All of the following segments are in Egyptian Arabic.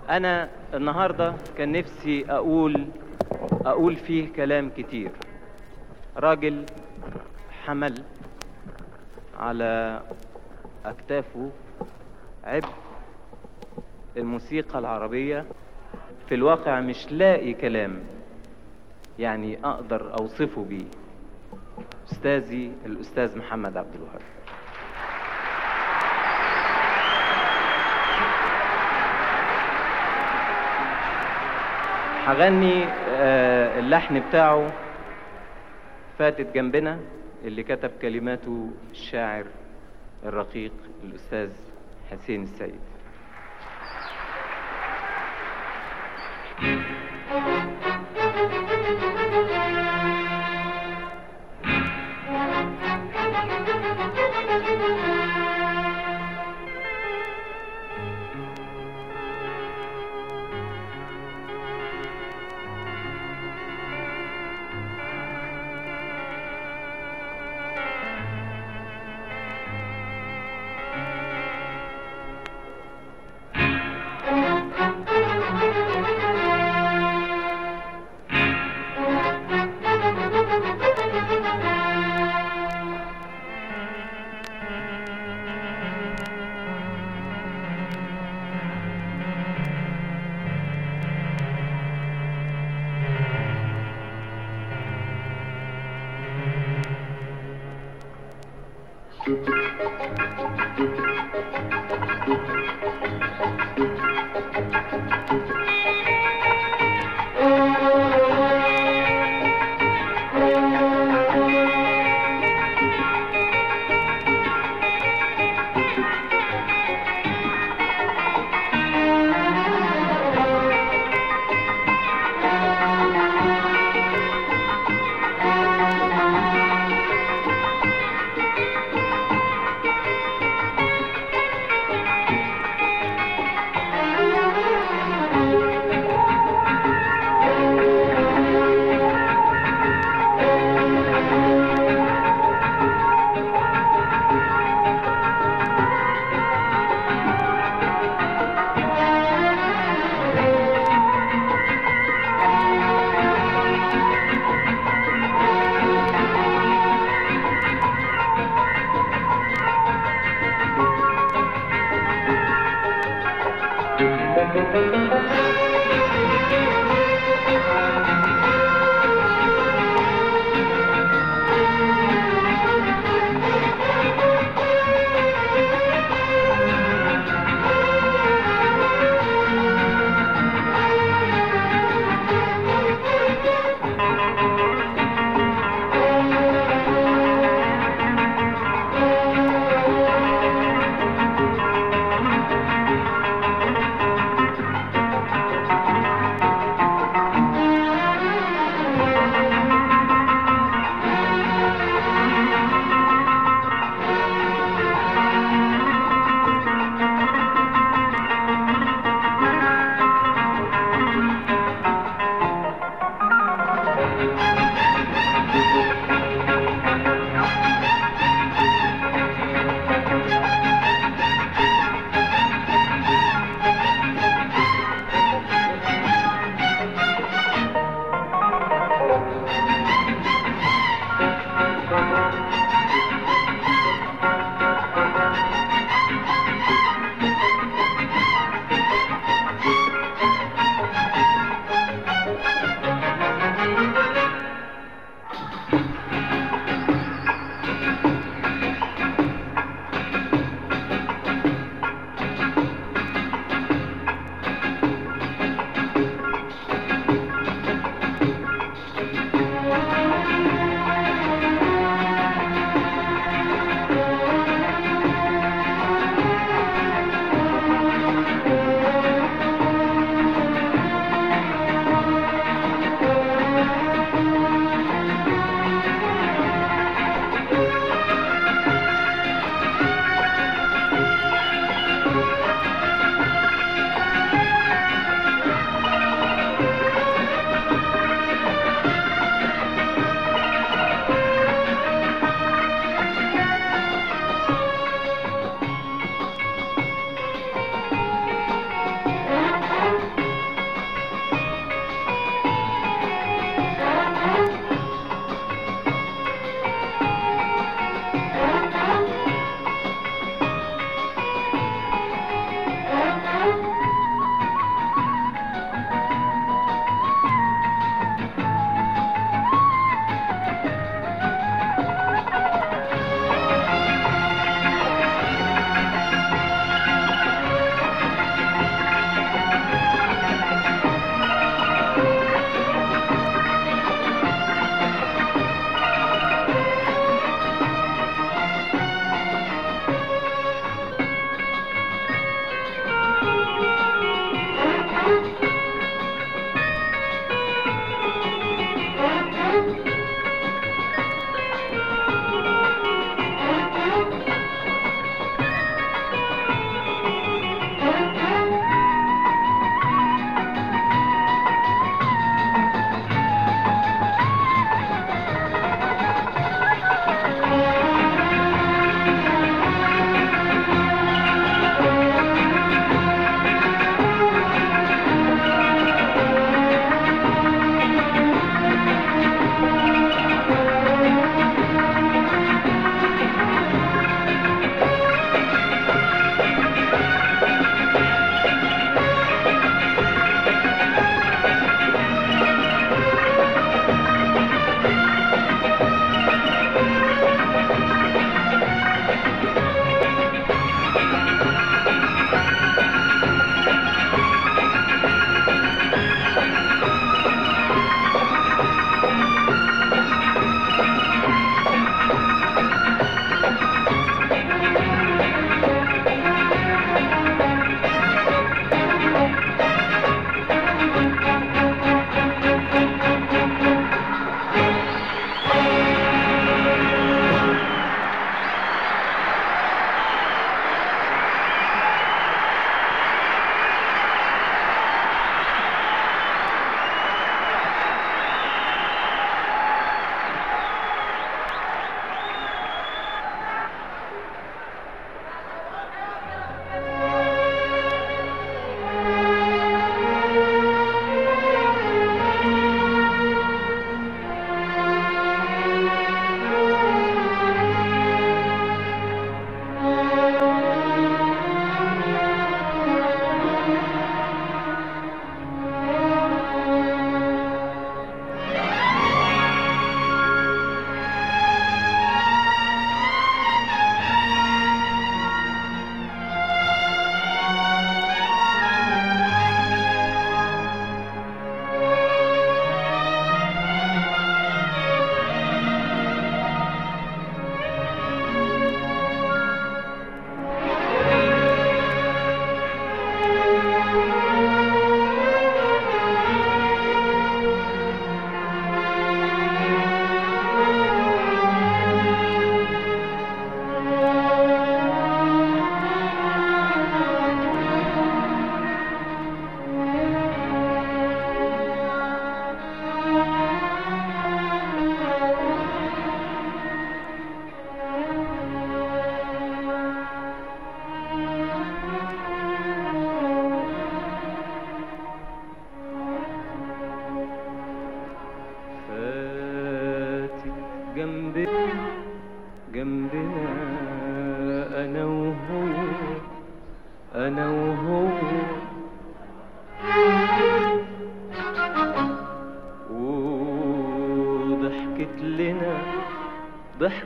انا النهارده كان نفسي اقول اقول فيه كلام كتير راجل حمل على اكتافه عبء الموسيقى العربية في الواقع مش لاقي كلام يعني اقدر اوصفه بيه استاذي الاستاذ محمد عبد الوهاب هغني آه، اللحن بتاعه فاتت جنبنا اللي كتب كلماته الشاعر الرقيق الأستاذ حسين السيد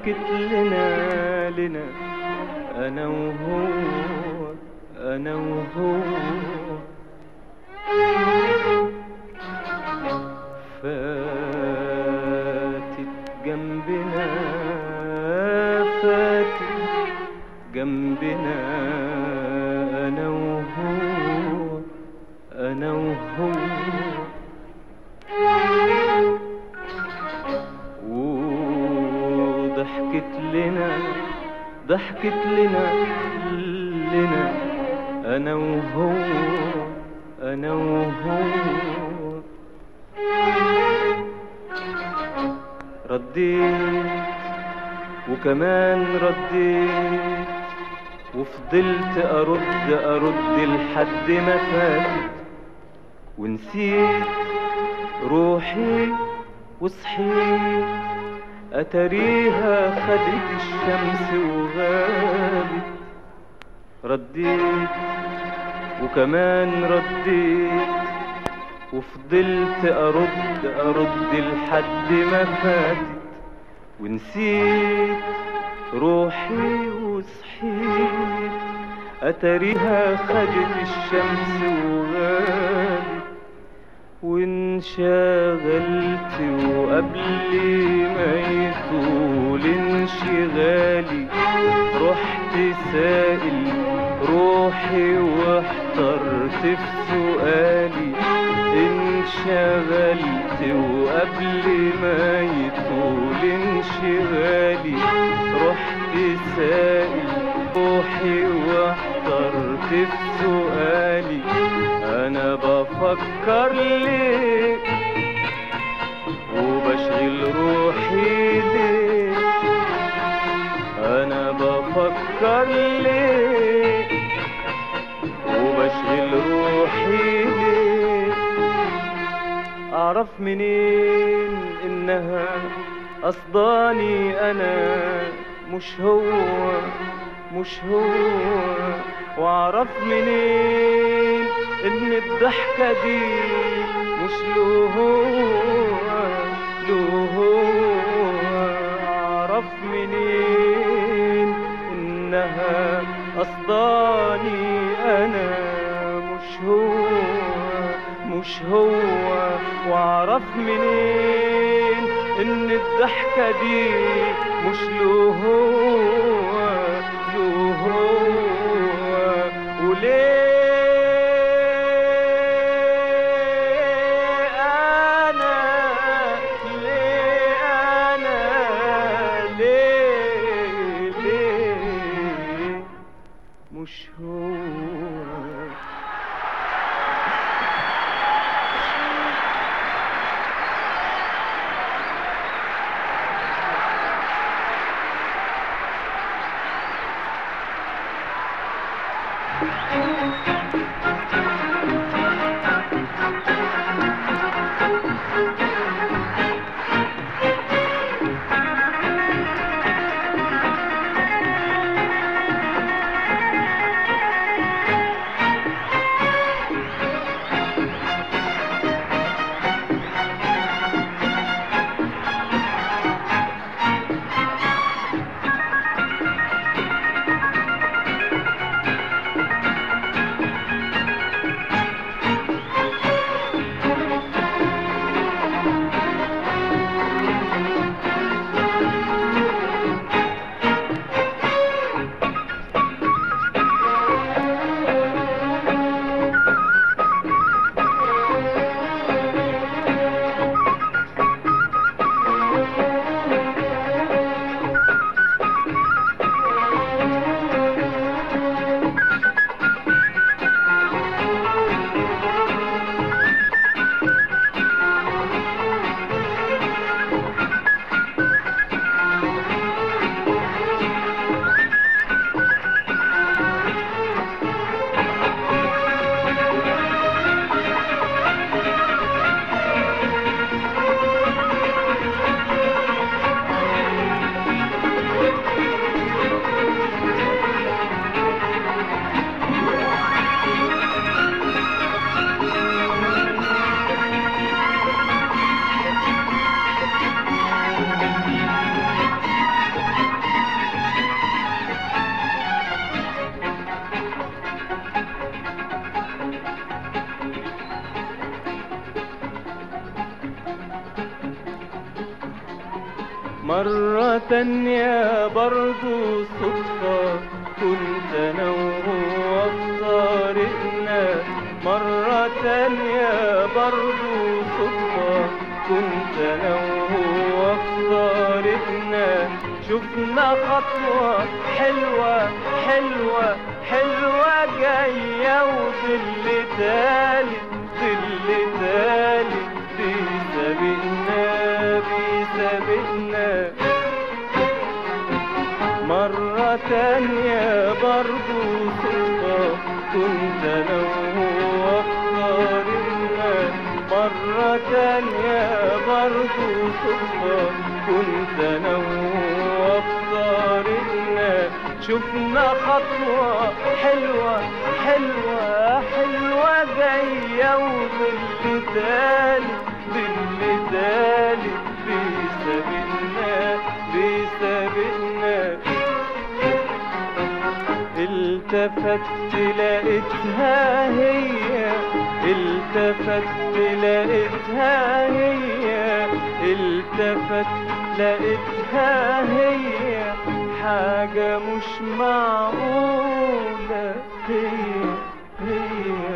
ضحكت لنا لنا انا وهو انا وهو فاتت جنبنا فاتت جنبنا انا وهو انا وهو وضحكت لنا ضحكت لنا لنا انا وهو انا وهو رديت وكمان رديت وفضلت ارد ارد لحد ما فاتت ونسيت روحي وصحيت اتريها خدت الشمس وغابت رديت وكمان رديت وفضلت ارد ارد لحد ما فاتت ونسيت روحي وصحيت اتريها خدت الشمس وغابت وانشغلت وقبل ما يطول انشغالي رحت سائل روحي واحترت في سؤالي انشغلت وقبل ما يطول انشغالي رحت سائل روحي واحترت في سؤالي انا بفكر ليه وبشغل روحي ليه انا بفكر ليه وبشغل روحي ليه اعرف منين انها قصداني انا مش هو مش هو واعرف منين ان الضحكة دي مش له هو له هو اعرف منين انها قصداني انا مش هو مش هو واعرف منين ان الضحكة دي مش له هو له هو وليه انا ليه انا ليه ليه مش هو مرة تانية برضو صدفة كنت انا وهو في طريقنا مرة تانية برضو صدفة كنت انا وهو في طريقنا شفنا خطوة حلوة حلوة حلوة جاية وظل تالي ظل تالي بيسابقنا بيسابقنا مرة تانية برضو صدفة كنت انا وهو في طريقنا مرة تانية برضو صدفة كنت انا وهو في طريقنا شفنا خطوة حلوة حلوة حلوة جاية وظل تالي ظل تالي بيسابقنا بيسابقنا التفت لقيتها هي التفت لقيتها هي التفت لقيتها هي حاجة مش معقولة هي هي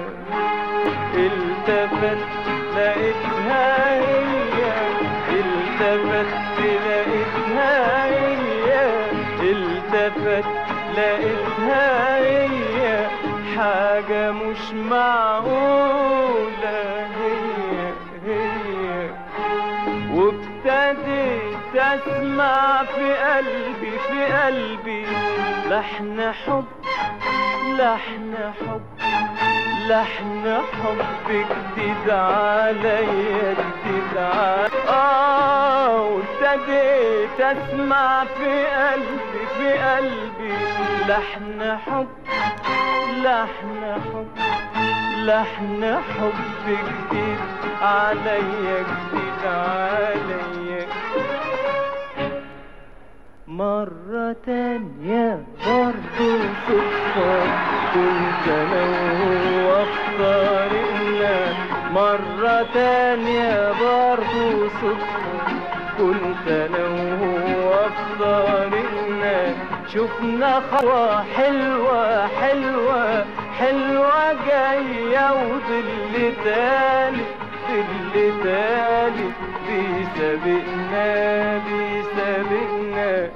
التفت لقيتها هي التفت لقيتها هي التفت لقيتها هي حاجة مش معقولة هي هي وابتديت اسمع في قلبي في قلبي لحن حب لحن حب لحن حب جديد عليا جديد عليا اه وابتديت اسمع في قلبي في قلبي لحن حب لحن حب لحن حب جديد عليا جديد عليا مرة تانية برضو صدفة كنت انا وهو في طريقنا مرة تانية برضو صدفة كنت انا وهو في طريقنا شفنا خطوة حلوة حلوة حلوة جاية وظل تالي ظل تالي بيسابقنا بيسابقنا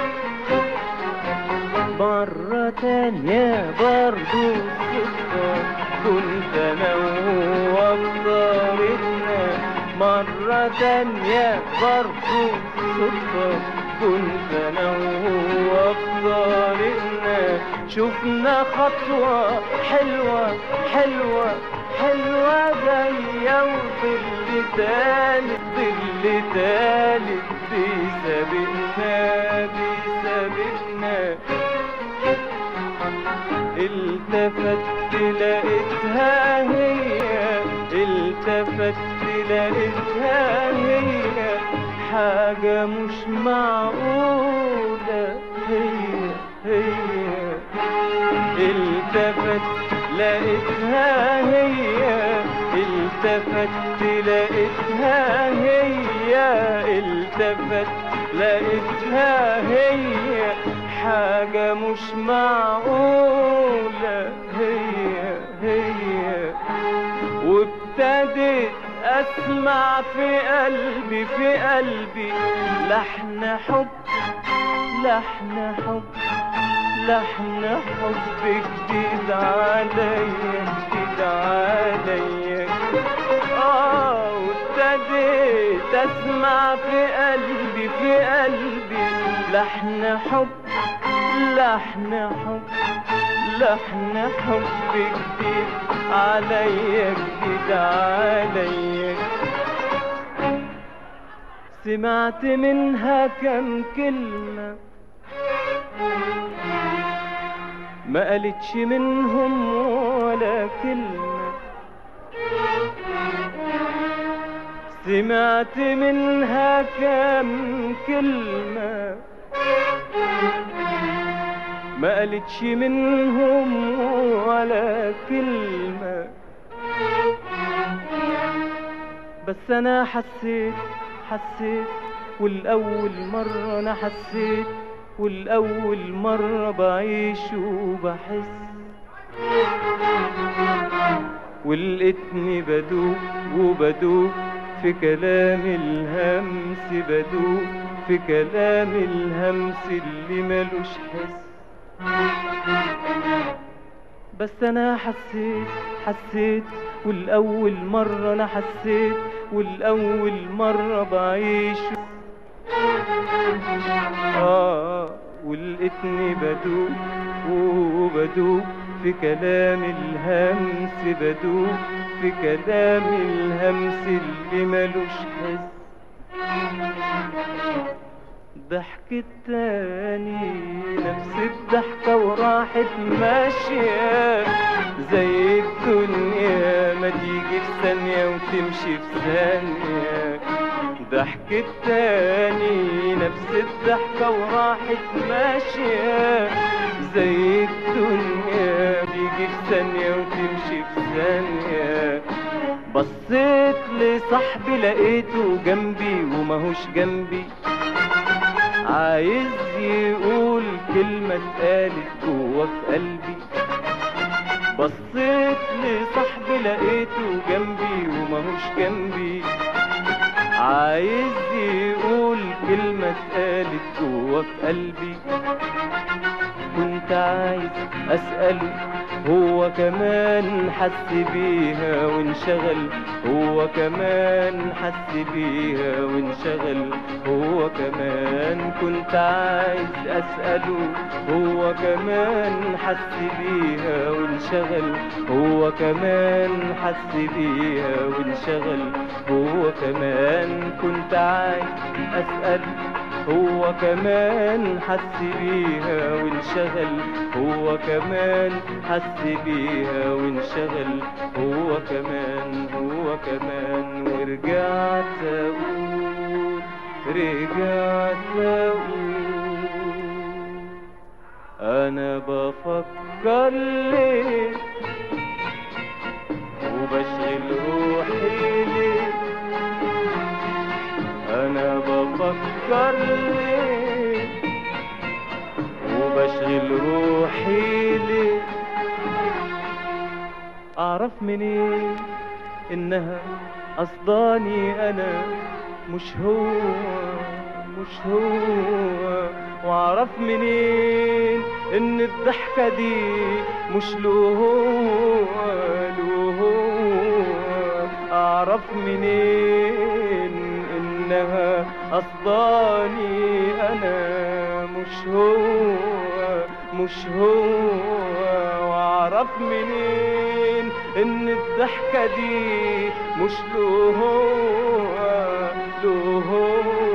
مرة تانية برضو صدفة كنت انا وهو في طريقنا مرة تانية برضو صدفة كنت انا وهو في طريقنا شفنا خطوة حلوة حلوة حلوة جاية وظل تالت ظل تالت بيسابقنا بيسابقنا التفت لقيتها هي التفت لقيتها هي حاجة مش معقولة هي هي التفت لقيتها هي التفت لقيتها هي التفت لقيتها هي حاجة مش معقولة هي هي وابتديت اسمع في قلبي في قلبي لحن حب لحن حب لحن حب جديد عليا جديد عليا اه وابتديت اسمع في قلبي في قلبي لحن حب لحن حب لحن حب جديد عليا جديد عليا سمعت منها كم كلمة ما قالتش منهم ولا كلمة سمعت منها كم كلمة ما قالتش منهم ولا كلمة بس انا حسيت حسيت والأول مرة أنا حسيت والأول مرة بعيش وبحس ولقيتني بدوب وبدوب في كلام الهمس بدوب في كلام الهمس اللي ملوش حس بس انا حسيت حسيت والاول مرة انا حسيت والاول مرة بعيش آه ولقيتني بدوب وبدوب في كلام الهمس بدوب في كلام الهمس اللي ملوش حس ضحكت تاني نفس الضحكة وراحت ماشية زي الدنيا ما تيجي في ثانية وتمشي في ثانية ضحكت تاني نفس الضحكة وراحت ماشية زي الدنيا تيجي في ثانية وتمشي في ثانية بصيت لصاحبي لقيته جنبي وماهوش جنبي عايز يقول كلمة اتقالت جوا في قلبي بصيت لصاحبي لقيته جنبي وماهوش جنبي عايز يقول كلمة اتقالت جوا في قلبي كنت عايز أسأله هو كمان حس بيها وانشغل هو كمان حس بيها وانشغل هو كمان كنت عايز أسأله هو كمان حس بيها وانشغل هو كمان حس بيها وانشغل هو كمان كنت عايز أسأله هو كمان حس بيها وانشغل هو كمان حس بيها وانشغل هو كمان هو كمان ورجعت اقول رجعت اقول انا بفكر ليه وبشغل روحي ليه انا بفكر ليه وبشغل روحي ليه اعرف منين انها قصداني انا مش هو مش هو واعرف منين ان الضحكة دي مش له هو له هو اعرف منين انها قصداني انا مش هو مش هو واعرف منين ان الضحكة دي مش له هو له هو